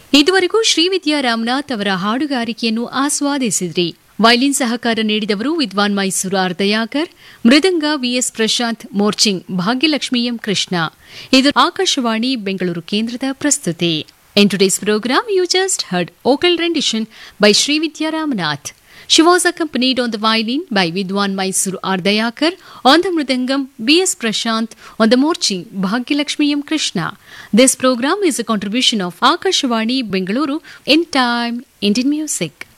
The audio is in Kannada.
ಇದುವರೆಗೂ ಶ್ರೀವಿದ್ಯಾ ರಾಮನಾಥ್ ಅವರ ಹಾಡುಗಾರಿಕೆಯನ್ನು ಆಸ್ವಾದಿಸಿದ್ರಿ ವೈಲಿನ್ ಸಹಕಾರ ನೀಡಿದವರು ವಿದ್ವಾನ್ ಮೈಸೂರು ಆರ್ದಯಾಕರ್ ಮೃದಂಗ ವಿಎಸ್ ಪ್ರಶಾಂತ್ ಮೋರ್ಚಿಂಗ್ ಭಾಗ್ಯಲಕ್ಷ್ಮಿ ಎಂ ಕೃಷ್ಣ ಇದು ಆಕಾಶವಾಣಿ ಬೆಂಗಳೂರು ಕೇಂದ್ರದ ಪ್ರಸ್ತುತಿ in today's program you just heard vocal rendition by Srividya Ramanath She was accompanied on the violin by Vidwan Mysuru Ardayakar, on the mridangam B.S. Prashant, on the morching Bhagyalakshmi M. Krishna. This program is a contribution of Akashvani Bengaluru in time Indian music.